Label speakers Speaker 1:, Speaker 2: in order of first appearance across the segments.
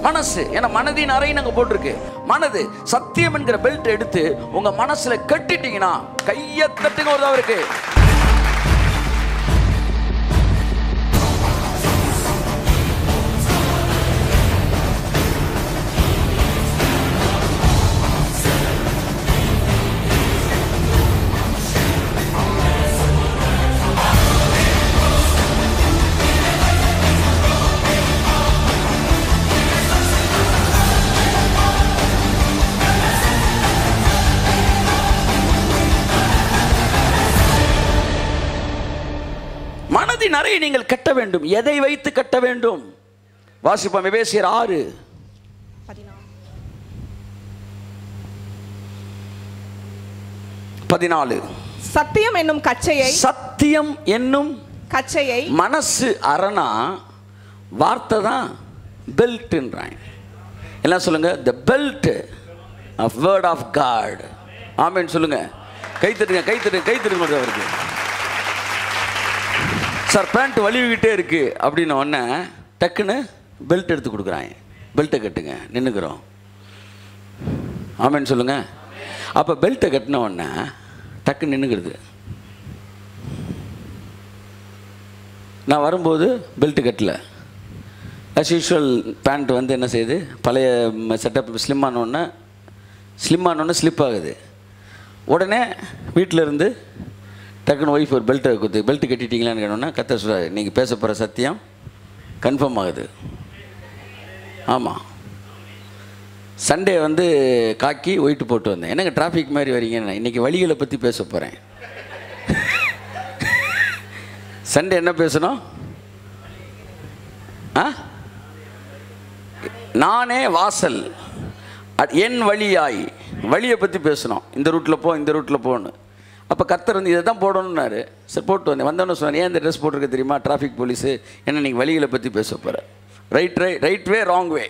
Speaker 1: மனசு ஏன்னா மனதின் அறைன்னு அங்க போட்டிருக்கு மனது சத்தியம் என்கிற பெல்ட் எடுத்து உங்க மனசுல கட்டிட்டீங்கன்னா கையை தட்டுங்க ஒரு இருக்கு மனதின் அறையை நீங்கள் கட்ட வேண்டும் எதை வைத்து கட்ட வேண்டும் வாசிப்போம் எபேசியர் ஆறு பதினாலு
Speaker 2: சத்தியம் என்னும் கச்சையை
Speaker 1: சத்தியம் என்னும்
Speaker 2: கச்சையை
Speaker 1: மனசு அரணா வார்த்தை தான் பெல்ட்ன்றாங்க எல்லாம் சொல்லுங்க the belt of word of God ஆமேன்னு சொல்லுங்க கை தட்டுங்க கை தட்டுங்க கை தட்டுங்க அவருக்கு சார் பேண்ட் வலிவிக்கிட்டே இருக்கு அப்படின்னு உடனே டக்குன்னு பெல்ட் எடுத்து கொடுக்குறாங்க பெல்ட்டை கட்டுங்க நின்றுக்கிறோம் ஆமேன்னு சொல்லுங்க அப்போ பெல்ட்டை கட்டின உடனே டக்குன்னு நின்றுக்கிறது நான் வரும்போது பெல்ட் கட்டல as யூஷுவல் பேண்ட் வந்து என்ன செய்யுது பழைய செட்டப் ஸ்லிம் ஆனோடனே ஸ்லிம் ஆனோடனே ஸ்லிப் ஆகுது உடனே வீட்டில் இருந்து டக்குன்னு ஒய்ஃப் ஒரு பெல்ட்டை கொடுத்து பெல்ட் கட்டிட்டீங்களான்னு கேட்டோன்னா கத்த சொல்கிறாரு நீங்கள் பேச போகிற சத்தியம் கன்ஃபார்ம் ஆகுது ஆமாம் சண்டே வந்து காக்கி ஒயிட்டு போட்டு வந்தேன் என்னங்க டிராஃபிக் மாதிரி வரீங்க இன்றைக்கி வழிகளை பற்றி பேச போகிறேன் சண்டே என்ன பேசணும் ஆ நானே வாசல் அட் என் வழியாய் வழியை பற்றி பேசணும் இந்த ரூட்டில் போ இந்த ரூட்டில் போன்னு அப்போ கர்த்தர் வந்து இதை தான் போடணும்னாரு சரி போட்டு வந்தேன் வந்தோன்னு சொன்னேன் ஏன் இந்த ட்ரெஸ் போட்டிருக்க தெரியுமா டிராஃபிக் போலீஸு என்ன நீங்கள் வழிகளை பற்றி பேச போகிற ரைட் ரை right way wrong way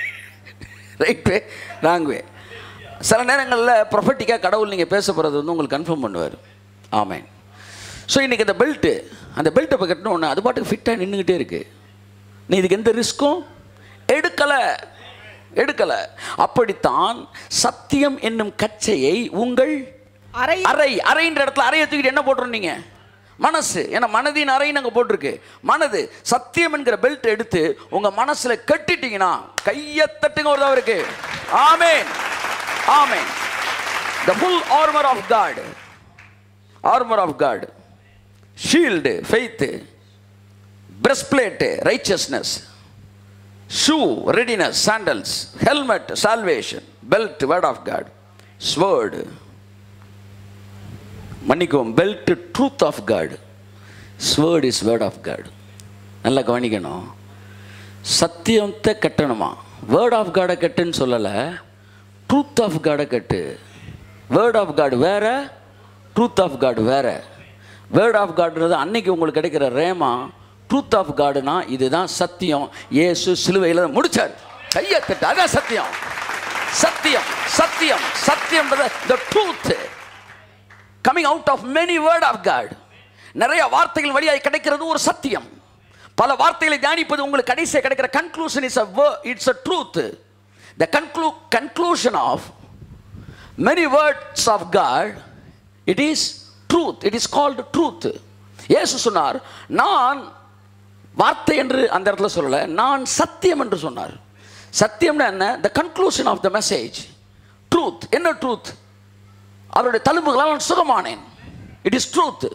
Speaker 1: right way wrong way சில நேரங்களில் ப்ரொஃபட்டிக்காக கடவுள் நீங்கள் பேச போகிறது வந்து உங்களுக்கு கன்ஃபார்ம் பண்ணுவார் ஆமேன் ஸோ இன்றைக்கி அந்த பெல்ட்டு அந்த பெல்ட்டை இப்போ கட்டின உடனே அது பாட்டுக்கு ஃபிட்டாக நின்றுக்கிட்டே இருக்குது நீ இதுக்கு எந்த ரிஸ்க்கும் எடுக்கலை எடுக்கலை அப்படித்தான் சத்தியம் என்னும் கச்சையை உங்கள்
Speaker 2: அறை
Speaker 1: அறை அறைன்ற இடத்துல அறையை தூக்கிட்டு என்ன போட்டிருந்தீங்க மனசு ஏன்னா மனதின் அறைன்னு அங்கே போட்டிருக்கு மனது சத்தியம் என்கிற பெல்ட் எடுத்து உங்க மனசுல கட்டிட்டீங்கன்னா கையை தட்டுங்க ஒரு இருக்கு amen amen the full armour of God armour of God shield faith breastplate righteousness shoe readiness sandals helmet salvation belt word of God sword மன்னிக்கவும் belt truth of God sword is word of God நல்லா கவனிக்கணும் சத்தியத்தை கட்டணுமா word of காடை கட்டுன்னு சொல்லலை truth of காடை கட்டு வேர்ட் ஆஃப் காட் வேற ட்ரூத் ஆஃப் காட் வேற வேர்ட் ஆஃப் காட்ன்றது அன்னைக்கு உங்களுக்கு கிடைக்கிற ரேமா ட்ரூத் ஆஃப் காடுனா இதுதான் சத்தியம் இயேசு சிலுவையில் முடிச்சார் கையை தட்டு அதான் சத்தியம் சத்தியம் சத்தியம் சத்தியம்ன்றது the truth coming out of many word of God நிறைய வார்த்தைகள் வழியாக கிடைக்கிறது ஒரு சத்தியம் பல வார்த்தைகளை தியானிப்பது உங்களுக்கு கடைசியாக கிடைக்கிற conclusion is uh it's uh truth the கன்க்ளூ conclusion of many words of God it is truth it is called truth இயேசு சொன்னார் நான் வார்த்தை என்று அந்த இடத்துல சொல்லலை நான் சத்தியம் என்று சொன்னார் சத்தியம்னா என்ன the conclusion of the message truth என்ன ட்ரூத் அவருடைய தழும்புகளால் நான் சுகமானேன் இட் இஸ் ட்ரூத்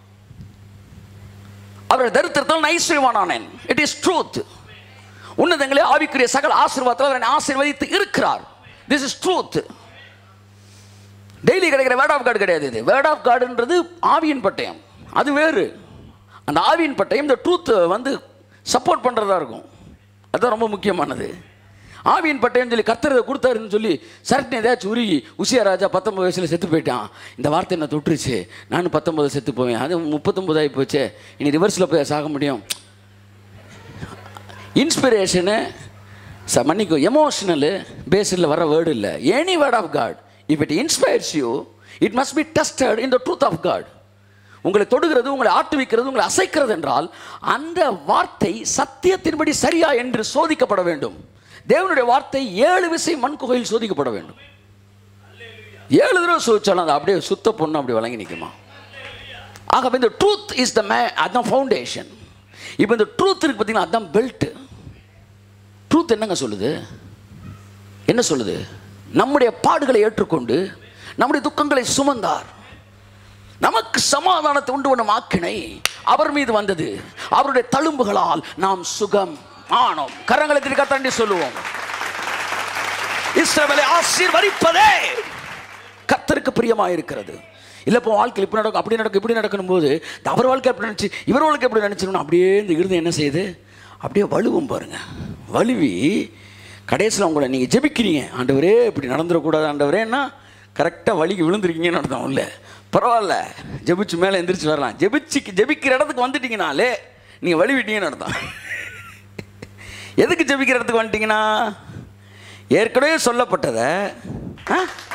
Speaker 1: அவருடைய தரித்திரத்தால் நான் ஐஸ்வர்யமானானேன் இட் இஸ் ட்ரூத் உன்னதங்களே ஆவிக்குரிய சகல ஆசீர்வாதத்தில் அவர் என்னை ஆசீர்வதித்து இருக்கிறார் திஸ் இஸ் ட்ரூத் டெய்லி கிடைக்கிற வேர்ட் ஆஃப் கார்டு கிடையாது இது வேர்ட் ஆஃப் கார்டுன்றது ஆவியின் பட்டயம் அது வேறு அந்த ஆவியின் பட்டயம் இந்த ட்ரூத் வந்து சப்போர்ட் பண்ணுறதா இருக்கும் அதுதான் ரொம்ப முக்கியமானது ஆவியின் பட்டயம் சொல்லி கத்துறதை கொடுத்தாருன்னு சொல்லி சரட்டு ஏதாச்சும் உருகி உசியா ராஜா பத்தொம்பது வயசில் செத்து போயிட்டான் இந்த வார்த்தை என்ன தொட்டுருச்சு நானும் பத்தொம்பது செத்து போவேன் அது முப்பத்தொம்பது ஆகி போச்சே இனி ரிவர்ஸில் போய் சாக முடியும் இன்ஸ்பிரேஷனு ச மன்னிக்கும் எமோஷனலு பேஸில் வர வேர்டு இல்லை any word of God if it inspires you it must be tested in the truth of God உங்களை தொடுகிறது உங்களை ஆட்டுவிக்கிறது உங்களை அசைக்கிறது என்றால் அந்த வார்த்தை சத்தியத்தின்படி சரியா என்று சோதிக்கப்பட வேண்டும் தேவனுடைய வார்த்தை ஏழு விசை மண் குகையில் சோதிக்கப்பட வேண்டும் ஏழு தடவை சோதிச்சாலும் அது அப்படியே சுத்த பொண்ணு அப்படி வழங்கி நிற்குமா ஆகவே இந்த ட்ரூத் இஸ் த மே அதான் ஃபவுண்டேஷன் இப்போ இந்த ட்ரூத் இருக்கு பார்த்தீங்கன்னா அதான் பெல்ட்டு ட்ரூத் என்னங்க சொல்லுது என்ன சொல்லுது நம்முடைய பாடுகளை ஏற்றுக்கொண்டு நம்முடைய துக்கங்களை சுமந்தார் நமக்கு சமாதானத்தை உண்டு பண்ணும் ஆக்கினை அவர் மீது வந்தது அவருடைய தழும்புகளால் நாம் சுகம் ஆனோம் கரங்களை திருக்கத்தாண்டி சொல்லுவோம் இஸ்ரவேலை ஆசீர்வதிப்பதே கர்த்தருக்கு பிரியமாக இருக்கிறது இல்லை இப்போ வாழ்க்கையில் இப்படி நடக்கும் அப்படி நடக்கும் இப்படி நடக்கணும் போது இந்த அவர் வாழ்க்கை எப்படி நினச்சி இவர் வாழ்க்கை எப்படி நினச்சிக்கணும் அப்படியே இந்த இருதயம் என்ன செய்யுது அப்படியே வலுவும் பாருங்க வலுவி கடைசியில் உங்களை நீங்கள் ஜெபிக்கிறீங்க ஆண்டவரே இப்படி நடந்துடக்கூடாது ஆண்டவரேன்னா கரெக்டாக வலிக்கு விழுந்திருக்கீங்கன்னு அர்த்தம் இல்லை பரவாயில்ல ஜெபிச்சு மேலே எந்திரிச்சு வரலாம் ஜெபிச்சு ஜெபிக்கிற இடத்துக்கு வந்துட்டீங்கனாலே நீங்கள் வலிவிட்டீங்கன்னு அர்த்தம் எதுக்கு ஜெபிக்கிற இடத்துக்கு வந்துட்டீங்கன்னா ஏற்கனவே சொல்லப்பட்டதை ஆ